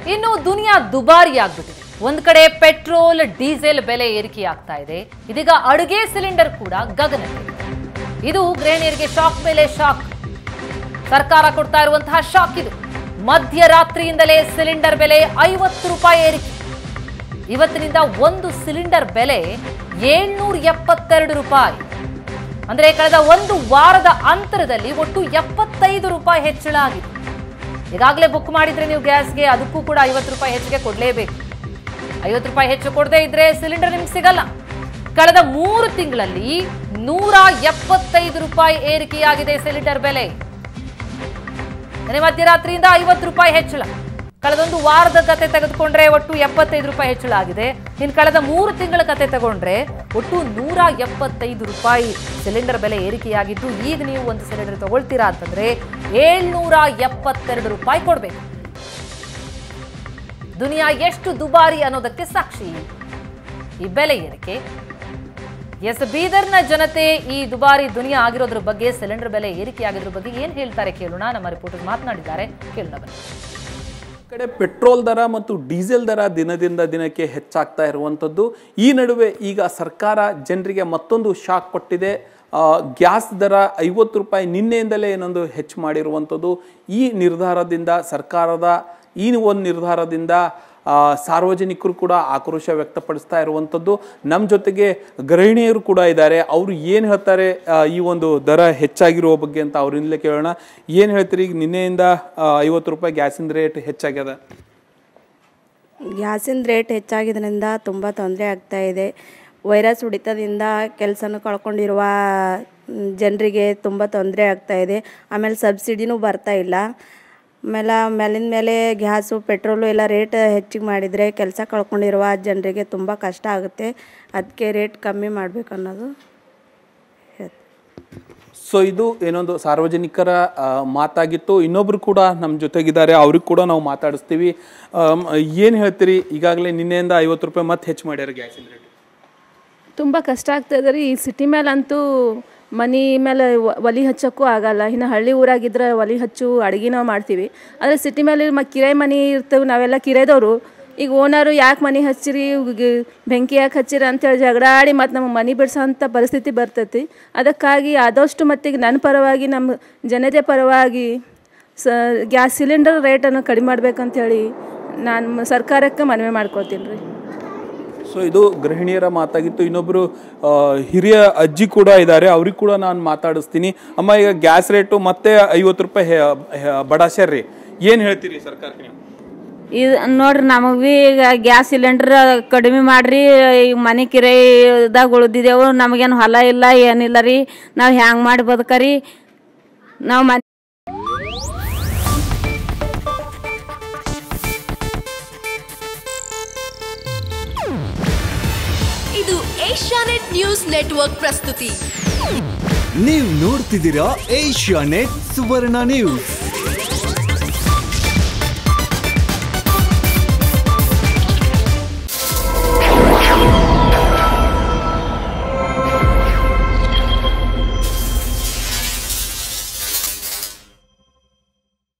ಇನ್ನು ದುನಿಯಾ ದುಬಾರಿ ಆಗ್ಬಿಟ್ಟಿದೆ ಒಂದ್ ಕಡೆ ಪೆಟ್ರೋಲ್ ಡೀಸೆಲ್ ಬೆಲೆ ಏರಿಕೆ ಆಗ್ತಾ ಇದೆ ಇದೀಗ ಅಡುಗೆ ಸಿಲಿಂಡರ್ ಕೂಡ ಗಗನಕ್ಕೆ ಇದು ಗೃಹಿಣಿಯರಿಗೆ ಶಾಕ್ ಮೇಲೆ ಶಾಕ್ ಸರ್ಕಾರ ಕೊಡ್ತಾ ಇರುವಂತಹ ಶಾಕ್ ಇದು ಮಧ್ಯರಾತ್ರಿಯಿಂದಲೇ ಸಿಲಿಂಡರ್ ಬೆಲೆ ಐವತ್ತು ರೂಪಾಯಿ ಏರಿಕೆ ಇವತ್ತಿನಿಂದ ಒಂದು ಸಿಲಿಂಡರ್ ಬೆಲೆ ಏಳ್ನೂರ ಎಪ್ಪತ್ತೆರಡು ರೂಪಾಯಿ ಅಂದ್ರೆ ಕಳೆದ ಒಂದು ವಾರದ ಅಂತರದಲ್ಲಿ ಒಟ್ಟು ಎಪ್ಪತ್ತೈದು ರೂಪಾಯಿ ಹೆಚ್ಚಳ ಆಗಿದೆ ಈಗಾಗಲೇ ಬುಕ್ ಮಾಡಿದ್ರೆ ನೀವು ಗ್ಯಾಸ್ಗೆ ಅದಕ್ಕೂ ಕೂಡ ಐವತ್ತು ರೂಪಾಯಿ ಹೆಚ್ಚಿಗೆ ಕೊಡಲೇಬೇಕು ಐವತ್ತು ರೂಪಾಯಿ ಹೆಚ್ಚು ಕೊಡದೇ ಇದ್ರೆ ಸಿಲಿಂಡರ್ ನಿಮ್ಗೆ ಸಿಗಲ್ಲ ಕಳೆದ ಮೂರು ತಿಂಗಳಲ್ಲಿ ನೂರ ಎಪ್ಪತ್ತೈದು ರೂಪಾಯಿ ಏರಿಕೆಯಾಗಿದೆ ಸಿಲಿಂಡರ್ ಬೆಲೆ ನಿನ್ನೆ ಮಧ್ಯರಾತ್ರಿಯಿಂದ ಐವತ್ತು ರೂಪಾಯಿ ಹೆಚ್ಚಳ ಕಳೆದೊಂದು ವಾರದ ಕತೆ ತೆಗೆದುಕೊಂಡ್ರೆ ಒಟ್ಟು ಎಪ್ಪತ್ತೈದು ರೂಪಾಯಿ ಹೆಚ್ಚಳ ಆಗಿದೆ ಇನ್ನು ಕಳೆದ ಮೂರು ತಿಂಗಳ ಕತೆ ತಗೊಂಡ್ರೆ ಒಟ್ಟು ನೂರ ಎಪ್ಪತ್ತೈದು ರೂಪಾಯಿ ಸಿಲಿಂಡರ್ ಬೆಲೆ ಏರಿಕೆಯಾಗಿದ್ದು ಈಗ ನೀವು ಒಂದು ಸಿಲಿಂಡರ್ ತಗೊಳ್ತೀರಾ ಅಂತಂದ್ರೆ ಏಳ್ನೂರ ಎಪ್ಪತ್ತೆರಡು ರೂಪಾಯಿ ಕೊಡಬೇಕು ದುನಿಯಾ ಎಷ್ಟು ದುಬಾರಿ ಅನ್ನೋದಕ್ಕೆ ಸಾಕ್ಷಿ ಈ ಬೆಲೆ ಏರಿಕೆ ಎಸ್ ಬೀದರ್ನ ಜನತೆ ಈ ದುಬಾರಿ ದುನಿಯಾ ಆಗಿರೋದ್ರ ಬಗ್ಗೆ ಸಿಲಿಂಡರ್ ಬೆಲೆ ಏರಿಕೆ ಆಗಿರೋದ್ರ ಬಗ್ಗೆ ಏನ್ ಹೇಳ್ತಾರೆ ಕೇಳೋಣ ನಮ್ಮ ರಿಪೋರ್ಟರ್ ಮಾತನಾಡಿದ್ದಾರೆ ಕೇಳೋಣ ಬನ್ನಿ ಕಡೆ ಪೆಟ್ರೋಲ್ ದರ ಮತ್ತು ಡೀಸೆಲ್ ದರ ದಿನದಿಂದ ದಿನಕ್ಕೆ ಹೆಚ್ಚಾಗ್ತಾ ಇರುವಂಥದ್ದು ಈ ನಡುವೆ ಈಗ ಸರ್ಕಾರ ಜನರಿಗೆ ಮತ್ತೊಂದು ಶಾಕ್ ಕೊಟ್ಟಿದೆ ಆ, ಗ್ಯಾಸ್ ದರ ಐವತ್ತು ರೂಪಾಯಿ ನಿನ್ನೆಯಿಂದಲೇ ಏನೊಂದು ಹೆಚ್ಚು ಮಾಡಿರುವಂಥದ್ದು ಈ ನಿರ್ಧಾರದಿಂದ ಸರ್ಕಾರದ ಈ ಒಂದು ನಿರ್ಧಾರದಿಂದ ಆ, ಸಾರ್ವಜನಿಕರು ಕೂಡ ಆಕ್ರೋಶ ವ್ಯಕ್ತಪಡಿಸ್ತಾ ಇರುವಂಥದ್ದು ನಮ್ಮ ಜೊತೆಗೆ ಗೃಹಿಣಿಯರು ಕೂಡ ಇದ್ದಾರೆ ಅವರು ಏನು ಹೇಳ್ತಾರೆ ಆ, ಈ ಒಂದು ದರ ಹೆಚ್ಚಾಗಿರುವ ಬಗ್ಗೆ ಅಂತ ಅವರಿಂದಲೇ ಕೇಳೋಣ ಏನು ಹೇಳ್ತೀರಿ ಈಗ ನಿನ್ನೆಯಿಂದ ಐವತ್ತು ರೂಪಾಯಿ ಗ್ಯಾಸಿನ ರೇಟ್ ಹೆಚ್ಚಾಗ್ಯದ ಗ್ಯಾಸಿನ ರೇಟ್ ಹೆಚ್ಚಾಗಿದ್ದರಿಂದ ತುಂಬ ತೊಂದರೆ ಆಗ್ತಾ ಇದೆ ವೈರಸ್ ಹೊಡಿತದಿಂದ ಕೆಲಸನೂ ಕಳ್ಕೊಂಡಿರುವ ಜನರಿಗೆ ತುಂಬ ತೊಂದರೆ ಆಗ್ತಾ ಇದೆ ಆಮೇಲೆ ಸಬ್ಸಿಡಿನೂ ಬರ್ತಾ ಇಲ್ಲ ಆಮೇಲೆ ಮೇಲಿನ ಮೇಲೆ ಗ್ಯಾಸು ಪೆಟ್ರೋಲು ಎಲ್ಲ ರೇಟ್ ಹೆಚ್ಚಿಗೆ ಮಾಡಿದರೆ ಕೆಲಸ ಕಳ್ಕೊಂಡಿರುವ ಜನರಿಗೆ ತುಂಬ ಕಷ್ಟ ಆಗುತ್ತೆ ಅದಕ್ಕೆ ರೇಟ್ ಕಮ್ಮಿ ಮಾಡಬೇಕು ಅನ್ನೋದು ಹೇಳ್ತೀನಿ. ಸೊ ಇದು ಏನೊಂದು ಸಾರ್ವಜನಿಕರ ಆ, ಮಾತಾಗಿತ್ತು ಇನ್ನೊಬ್ರು ಕೂಡ ನಮ್ಮ ಜೊತೆಗಿದ್ದಾರೆ ಅವ್ರಿಗೆ ಕೂಡ ನಾವು ಮಾತಾಡಿಸ್ತೀವಿ ಏನು ಹೇಳ್ತೀರಿ ಈಗಾಗಲೇ ನಿನ್ನೆಯಿಂದ ಐವತ್ತು ರೂಪಾಯಿ ಮತ್ತೆ ಹೆಚ್ಚು ಮಾಡ್ಯಾರ ಗ್ಯಾಸಿನ ರೇಟ್ ತುಂಬ ಕಷ್ಟ ಆಗ್ತದೆ ರೀ ಈ ಸಿಟಿ ಮೇಲಂತೂ ಮನೆ ಮೇಲೆ ವ- ಒಲೆ ಹಚ್ಚೋಕ್ಕೂ ಆಗಲ್ಲ ಇನ್ನು ಹಳ್ಳಿ ಊರಾಗಿದ್ರೆ ಒಲೆ ಹಚ್ಚು ಅಡುಗೆ ನಾವು ಮಾಡ್ತೀವಿ ಆದರೆ ಸಿಟಿ ಮೇಲೆ ಮ ಕಿರಾಯಿ ಮನೆ ಇರ್ತೇವೆ ನಾವೆಲ್ಲ ಕಿರಾಯ್ದವರು ಈಗ ಓನರು ಯಾಕೆ ಮನೆ ಹಚ್ಚಿರಿ ಗ- ಬೆಂಕಿ ಯಾಕೆ ಹಚ್ಚಿರಿ ಅಂತೇಳಿ ಜಗಳಾಡಿ ಮತ್ತು ನಮಗೆ ಮನೆ ಬಿಡ್ಸೋಂಥ ಪರಿಸ್ಥಿತಿ ಬರ್ತೈತಿ ಅದಕ್ಕಾಗಿ ಆದಷ್ಟು ಮಟ್ಟಿಗೆ ನನ್ನ ಪರವಾಗಿ ನಮ್ಮ ಜನತೆ ಪರವಾಗಿ ಸ ಗ್ಯಾಸ್ ಸಿಲಿಂಡರ್ ರೇಟನ್ನು ಕಡಿಮೆ ಮಾಡ್ಬೇಕಂತೇಳಿ ನಾನು ಸರ್ಕಾರಕ್ಕೆ ಮನವಿ ಮಾಡ್ಕೊತೀನಿ ರೀ ಸೊ ಇದು ಗೃಹಿಣಿಯರ ಮಾತಾಗಿತ್ತು ಇನ್ನೊಬ್ರು ಆ, ಹಿರಿಯ ಅಜ್ಜಿ ಕೂಡ ಇದ್ದಾರೆ ಅವ್ರಿಗೆ ಕೂಡ ನಾನು ಮಾತಾಡಿಸ್ತೀನಿ ಅಮ್ಮ ಈಗ ಗ್ಯಾಸ್ ರೇಟು ಮತ್ತೆ ಐವತ್ತು ರೂಪಾಯಿ ಬಡಾಸ್ಯಾರ ರೀ ಏನು ಹೇಳ್ತೀರಿ ಸರ್ಕಾರಕ್ಕೆ ನೀವು ಇದು ನೋಡ್ರಿ ನಮಗೆ ಭೀ ಈಗ ಗ್ಯಾಸ್ ಸಿಲಿಂಡರ್ ಕಡಿಮೆ ಮಾಡ್ರಿ ಈಗ ಮನೆ ಕಿರಾಯಿದಾಗ ಉಳ್ದಿದ್ದೆವು ನಮಗೇನು ಹೊಲ ಇಲ್ಲ ಏನಿಲ್ಲ ರೀ ನಾವು ಹ್ಯಾಂಗೆ ಮಾಡಿ ಬದುಕರಿ ನಾವು ಮನೆ ಇದು ಏಷ್ಯಾನೆಟ್ ನ್ಯೂಸ್ ನೆಟ್ವರ್ಕ್ ಪ್ರಸ್ತುತಿ ನೀವು ನೋಡ್ತಿದ್ದೀರಾ ಏಷ್ಯಾ ನೆಟ್ ಸುವರ್ಣ ನ್ಯೂಸ್